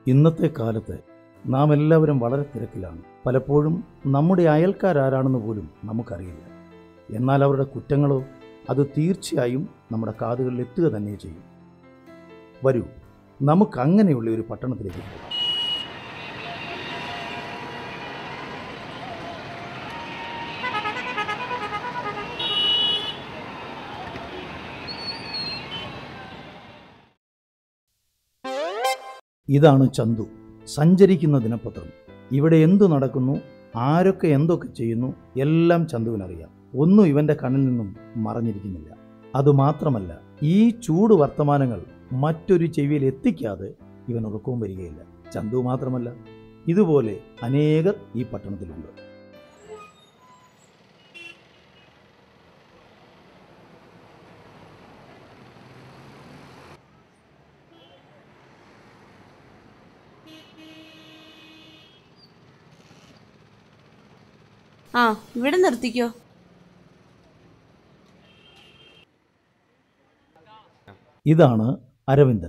ഇന്നത്തെ കാലത്ത് നാം എല്ലാവരും വളരെ തിരക്കിലാണ് പലപ്പോഴും നമ്മുടെ അയൽക്കാരാരാണെന്ന് പോലും നമുക്കറിയില്ല എന്നാൽ അവരുടെ കുറ്റങ്ങളോ അത് തീർച്ചയായും നമ്മുടെ കാതുകളിൽ എത്തുക തന്നെ ചെയ്യും വരൂ നമുക്ക് അങ്ങനെയുള്ള ഒരു പട്ടണത്തിലേക്ക് പോകാം ഇതാണ് ചന്തു സഞ്ചരിക്കുന്ന ദിനപത്രം ഇവിടെ എന്തു നടക്കുന്നു ആരൊക്കെ എന്തൊക്കെ ചെയ്യുന്നു എല്ലാം ചന്തുവിനറിയാം ഒന്നും ഇവന്റെ കണ്ണിൽ നിന്നും മറഞ്ഞിരിക്കുന്നില്ല അതുമാത്രമല്ല ഈ ചൂട് വർത്തമാനങ്ങൾ മറ്റൊരു ചെവിയിൽ എത്തിക്കാതെ ഇവൻ ഉറക്കവും വരികയില്ല ചന്തു മാത്രമല്ല ഇതുപോലെ അനേകർ ഈ പട്ടണത്തിലുണ്ട് ആ ഇവിടെ നിർത്തിക്കോ ഇതാണ് അരവിന്ദൻ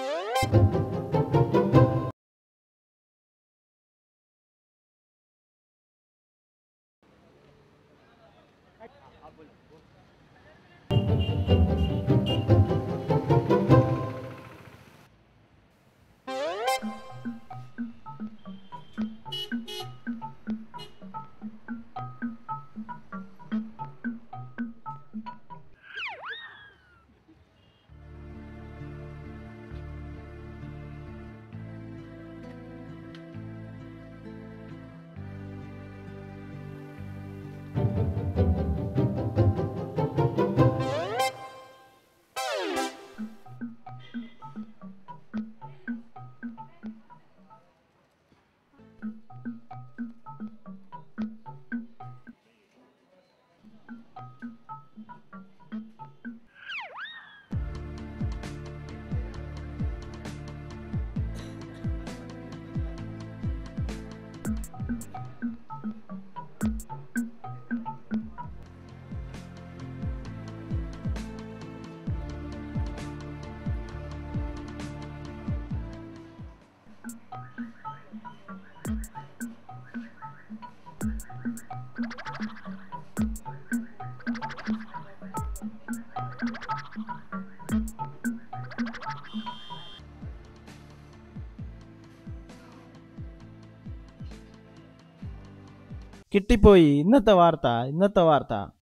കിട്ടിപ്പോയി ഇന്നത്തെ വാർത്ത ഇന്നത്തെ വാർത്ത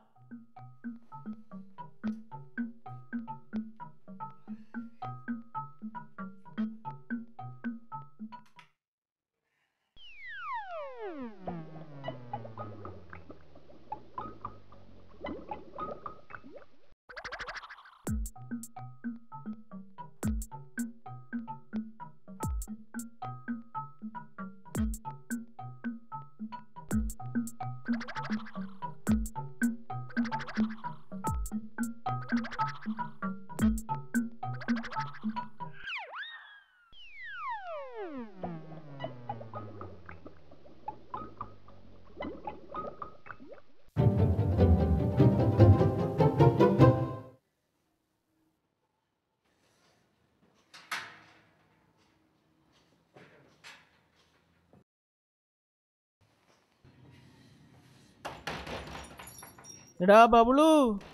എടാ ബബിളു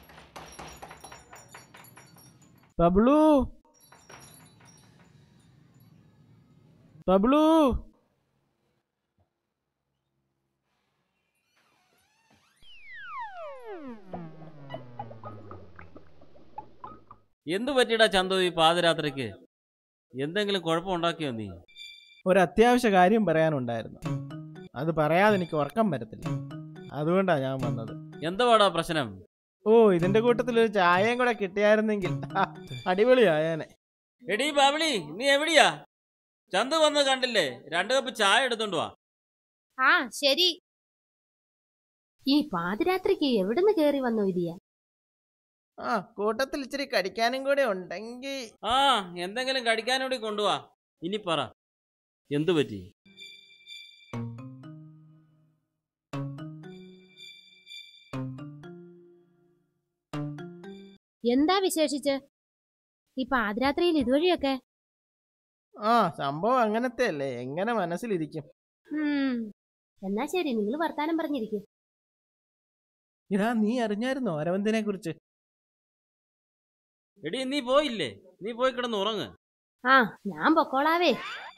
ബബിളു ബബിളു എന്തു പറ്റിയടാ ചന്തു ഈ പാതിരാത്രിക്ക് എന്തെങ്കിലും കുഴപ്പമുണ്ടാക്കിയോ നീ ഒരു അത്യാവശ്യ കാര്യം പറയാനുണ്ടായിരുന്നു അത് പറയാതെ എനിക്ക് ഉറക്കം വരത്തില്ല അതുകൊണ്ടാ ഞാൻ വന്നത് എന്തുവാടാ പ്രശ്നം ഓ ഇതിന്റെ കൂട്ടത്തിൽ ഒരു ചായയും കൂടെ കിട്ടിയായിരുന്നെങ്കിൽ ഹാ, അടിപൊളിയായേനെ എടീ ബാബിളി നീ എവിടെയാ ചന്തു വന്ന് കണ്ടില്ലേ രണ്ടു കപ്പ് ചായ എടുത്തോണ്ട് വാ ആ ശരി ഈ പാതിരാത്രിക്ക് എവിടുന്ന് കേറി വന്നു ഇതിയ ആ കൂട്ടത്തിൽ ഇച്ചിരി കടിക്കാനും കൂടെ ഉണ്ടെങ്കിൽ ആ എന്തെങ്കിലും കടിക്കാനൂടി കൊണ്ടുവാ ഇനി പറ എന്തു പറ്റി എന്താ വിശേഷിച്ച് ഈ പാതിരാത്രിയിൽ ഇതുവഴിയൊക്കെ ആ സംഭവം അങ്ങനത്തെ അല്ലേ എങ്ങനെ മനസ്സിലിരിക്കും ഉം. എന്നാ ശരി നിങ്ങൾ വർത്താനം പറഞ്ഞിരിക്കും ഇടാ നീ അറിഞ്ഞായിരുന്നോ അരവിന്ദിനെ കുറിച്ച് എടി നീ പോയില്ലേ നീ പോയി കിടന്ന് ഉറങ്ങ് ആ ഞാൻ പൊക്കോളാവേ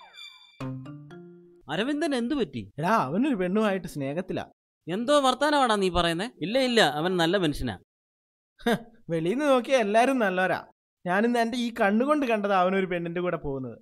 അരവിന്ദൻ എന്തു പറ്റി എടാ അവനൊരു പെണ്ണുമായിട്ട് സ്നേഹത്തിലാ എന്തോ വർത്താനമാടാ നീ പറയുന്നേ ഇല്ല ഇല്ല അവൻ നല്ല മനുഷ്യനാ വെളിയിൽ നിന്ന് നോക്കിയാൽ എല്ലാരും നല്ലവരാ ഞാനിന്ന് എന്റെ ഈ കണ്ണുകൊണ്ട് കണ്ടതാ അവനൊരു പെണ്ണിന്റെ കൂടെ പോകുന്നത്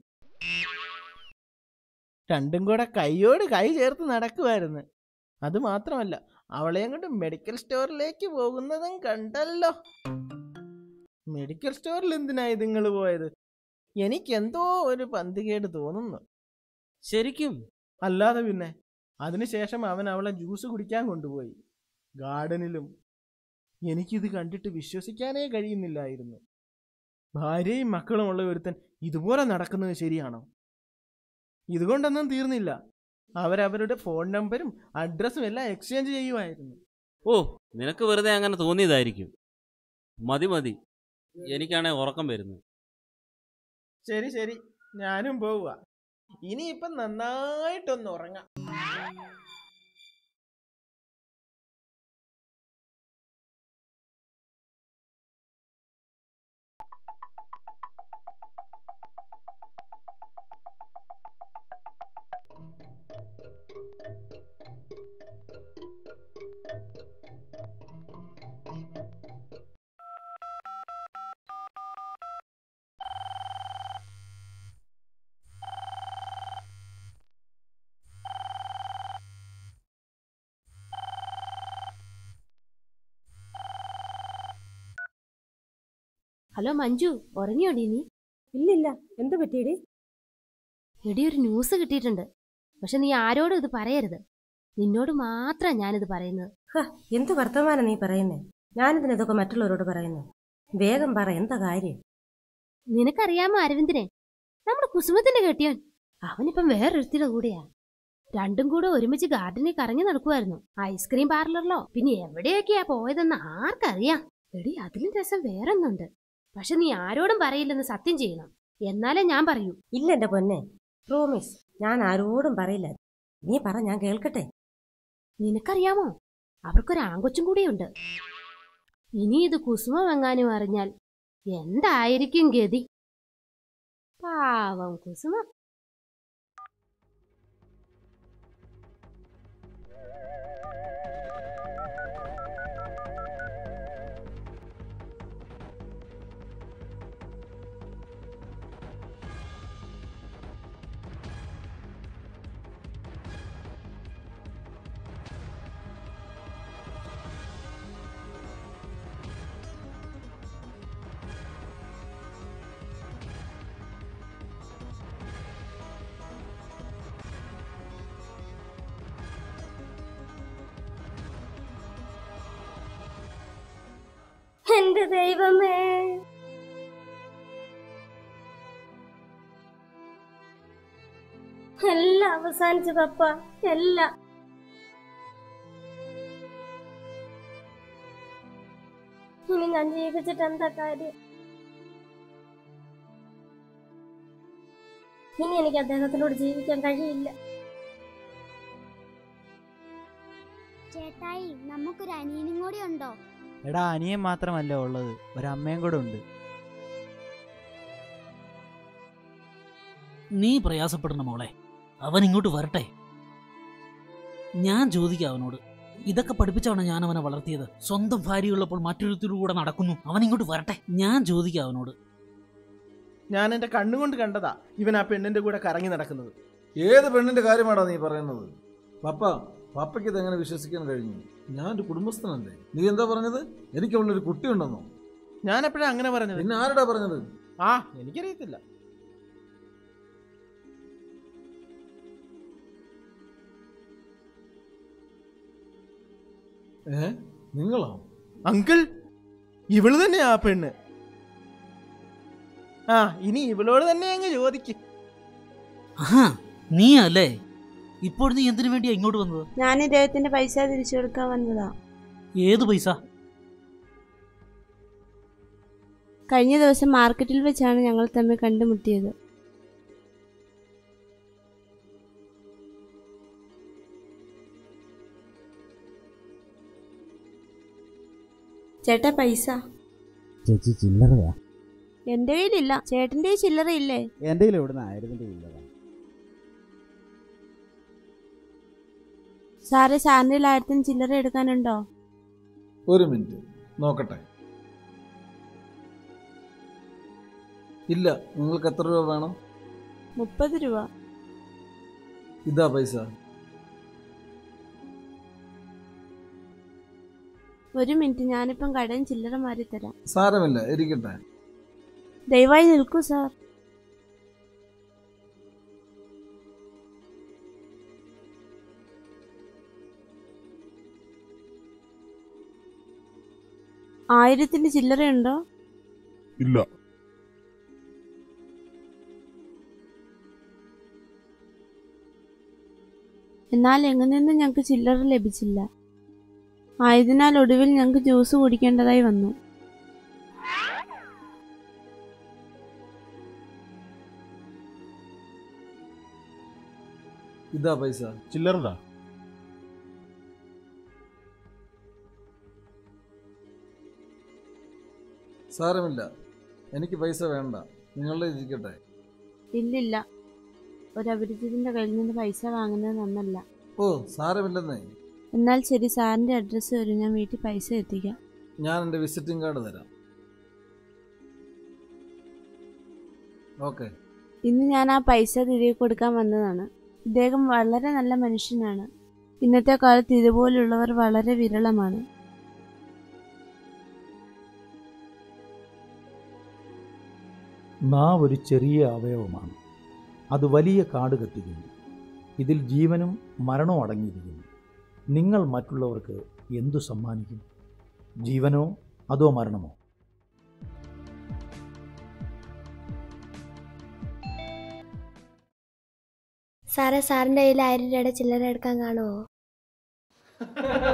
രണ്ടും കൂടെ കൈയോട് കൈ ചേർത്ത് നടക്കുമായിരുന്നു അത് മാത്രമല്ല അവളെയും കൊണ്ട് മെഡിക്കൽ സ്റ്റോറിലേക്ക് പോകുന്നതും കണ്ടല്ലോ മെഡിക്കൽ സ്റ്റോറിൽ എന്തിനായി നിങ്ങൾ പോയത് എനിക്കെന്തോ ഒരു പന്തികേട് തോന്നുന്നു ശരിക്കും അല്ലാതെ പിന്നെ അതിനുശേഷം അവൻ അവളെ ജ്യൂസ് കുടിക്കാൻ കൊണ്ടുപോയി ഗാർഡനിലും എനിക്കിത് കണ്ടിട്ട് വിശ്വസിക്കാനേ കഴിയുന്നില്ലായിരുന്നു ഭാര്യയും മക്കളും ഉള്ള ഒരുത്തൻ ഇതുപോലെ നടക്കുന്നത് ശരിയാണോ ഇതുകൊണ്ടൊന്നും തീർന്നില്ല അവരവരുടെ ഫോൺ നമ്പരും അഡ്രസ്സും എല്ലാം എക്സ്ചേഞ്ച് ചെയ്യുമായിരുന്നു ഓ നിനക്ക് വെറുതെ അങ്ങനെ തോന്നിയതായിരിക്കും മതി മതി എനിക്കാണെ ഉറക്കം വരുന്നു ശരി ശരി ഞാനും പോവുക ഇനിയിപ്പം നന്നായിട്ടൊന്ന് ഉറങ്ങാം ഹലോ മഞ്ജു ഉറങ്ങിയോടി നീ ഇല്ലില്ല എന്ത് പറ്റിയടി എടി ഒരു ന്യൂസ് കിട്ടിയിട്ടുണ്ട് പക്ഷെ നീ ആരോടും ഇത് പറയരുത് നിന്നോട് മാത്രം ഞാനിത് പറയുന്നത് ഹ എന്ത് വർത്തമാനം നീ പറയുന്നേ ഞാനിതിന് ഇതൊക്കെ മറ്റുള്ളവരോട് പറയുന്നു വേഗം പറ എന്താ കാര്യം നിനക്കറിയാമോ അരവിന്ദനെ നമ്മുടെ കുസുമത്തിന്റെ കെട്ടിയോൻ അവനിപ്പം വേറൊരുത്തിയുടെ കൂടെയാ രണ്ടും കൂടെ ഒരുമിച്ച് ഗാർഡനിൽ കറങ്ങി നടക്കുമായിരുന്നു ഐസ്ക്രീം പാർലറിലോ പിന്നെ എവിടെയൊക്കെയാ പോയതെന്ന് ആർക്കറിയാം എടി അതിലും രസം വേറൊന്നുണ്ട് പക്ഷെ നീ ആരോടും പറയില്ലെന്ന് സത്യം ചെയ്യണം എന്നാലേ ഞാൻ പറയൂ ഇല്ല എന്റെ പൊന്നെ പ്രോമിസ് ഞാൻ ആരോടും പറയില്ല നീ പറ ഞാൻ കേൾക്കട്ടെ നിനക്കറിയാമോ അവർക്കൊരു ആങ്കൊച്ചും കൂടിയുണ്ട് ഇനി ഇത് കുസുമം എങ്ങാനും അറിഞ്ഞാൽ എന്തായിരിക്കും ഗതി പാവം കുസുമം എന്റെ ദൈവമേ എല്ലാം അവസാനിച്ചു പപ്പ എല്ലാം ഇനി ഞാൻ ജീവിച്ചിട്ട് എന്താ കാര്യം ഇനി എനിക്ക് അദ്ദേഹത്തിനോട് ജീവിക്കാൻ കഴിയില്ല ചേട്ടായി നമുക്കൊരു അനിയനും കൂടി ഉണ്ടോ എടാ അനിയൻ മാത്രമല്ല ഉള്ളത് ഒരമ്മയും കൂടെ ഉണ്ട് നീ പ്രയാസപ്പെടണം മോളെ അവൻ ഇങ്ങോട്ട് വരട്ടെ ഞാൻ ചോദിക്കാം അവനോട് ഇതൊക്കെ പഠിപ്പിച്ചാണ് ഞാൻ അവനെ വളർത്തിയത് സ്വന്തം ഭാര്യയുള്ളപ്പോൾ മറ്റൊരുത്തിലൂടെ നടക്കുന്നു അവൻ ഇങ്ങോട്ട് വരട്ടെ ഞാൻ ചോദിക്കാം അവനോട് ഞാൻ എന്റെ കണ്ണുകൊണ്ട് കണ്ടതാ ഇവൻ ആ പെണ്ണിന്റെ കൂടെ കറങ്ങി നടക്കുന്നത് ഏത് പെണ്ണിന്റെ കാര്യമാണോ നീ പറയുന്നത് പപ്പ പപ്പയ്ക്ക് ഇതെങ്ങനെ വിശ്വസിക്കാൻ കഴിഞ്ഞു ഞാൻ ഒരു കുടുംബസ്ഥനല്ലേ നീ എന്താ പറഞ്ഞത് എനിക്ക് അവളൊരു കുട്ടിയുണ്ടെന്നോ ഞാൻ എപ്പോഴാ അങ്ങനെ പറഞ്ഞത് പിന്നെ ആരടാ പറഞ്ഞത് ആ എനിക്കറിയത്തില്ല ഏ നിങ്ങളോ അങ്കിൾ ഇവള് തന്നെയാ ആ പെണ്ണ് ആ ഇനി ഇവളോട് തന്നെ അങ്ങ് ചോദിക്കും ആ നീ അല്ലേ ഇപ്പോൾ നീ എന്തിനു വേണ്ടിയാ ഇങ്ങോട്ട് വന്നത് ഞാൻ ഇദ്ദേഹത്തിന്റെ പൈസ തിരിച്ചു കൊടുക്കാൻ വന്നതാ ഏത് പൈസ കഴിഞ്ഞ ദിവസം മാർക്കറ്റിൽ വെച്ചാണ് ഞങ്ങൾ തമ്മിൽ കണ്ടുമുട്ടിയത് ചേട്ടാ പൈസ ചേച്ചി ചില്ലറയാ എന്റെ കയ്യിലില്ല ചേട്ടന്റെ ചില്ലറ ഇല്ലേ എൻ്റെ കയ്യിൽ ഇവിടുന്ന് ആയിരത്തിൻ്റെ ചില്ലറ സാറ് സാറിന്റെ ആയിരത്തിന് ചില്ലറ എടുക്കാനുണ്ടോ ഒരു മിനിറ്റ് നോക്കട്ടെ ഇല്ല നിങ്ങൾക്ക് എത്ര രൂപ വേണം മുപ്പത് രൂപ ഇതാ പൈസ ഒരു മിനിറ്റ് ഞാനിപ്പം കടയിൽ ചില്ലറ മാറി തരാം സാരമില്ല ഇരിക്കട്ടെ ദയവായി നിൽക്കൂ സാർ ആയിരത്തിന്റെ ചില്ലറയുണ്ടോ ഇല്ല എന്നാൽ എങ്ങനെയൊന്നും ഞങ്ങൾക്ക് ചില്ലറ ലഭിച്ചില്ല ആയതിനാൽ ഒടുവിൽ ഞങ്ങൾക്ക് ജ്യൂസ് കുടിക്കേണ്ടതായി വന്നു ഇതാ പൈസ ചില്ലറതാ സാരമില്ല എനിക്ക് പൈസ വേണ്ട നിങ്ങളുടെ ഇരിക്കട്ടെ ഇല്ലില്ല ഒരപരിചിതന്റെ കയ്യിൽ നിന്ന് പൈസ വാങ്ങുന്നത് നന്നല്ല ഓ സാരമില്ലെന്നേ എന്നാൽ ശരി സാറിന്റെ അഡ്രസ്സ് വരും ഞാൻ വീട്ടിൽ പൈസ എത്തിക്കാം ഞാൻ എൻ്റെ വിസിറ്റിംഗ് കാർഡ് തരാം ഓക്കെ ഇന്ന് ഞാൻ ആ പൈസ തിരികെ കൊടുക്കാൻ വന്നതാണ് ഇദ്ദേഹം വളരെ നല്ല മനുഷ്യനാണ് ഇന്നത്തെ കാലത്ത് ഇതുപോലുള്ളവർ വളരെ വിരളമാണ് നാവ് ഒരു ചെറിയ അവയവമാണ് അത് വലിയ കാട് കത്തിക്കുന്നു ഇതിൽ ജീവനും മരണവും അടങ്ങിയിരിക്കുന്നു നിങ്ങൾ മറ്റുള്ളവർക്ക് എന്തു സമ്മാനിക്കും ജീവനോ അതോ മരണമോ സാറേ സാറിന്റെ കയ്യിൽ ആയിരം രൂപയുടെ ചില്ലറ എടുക്കാൻ കാണുമോ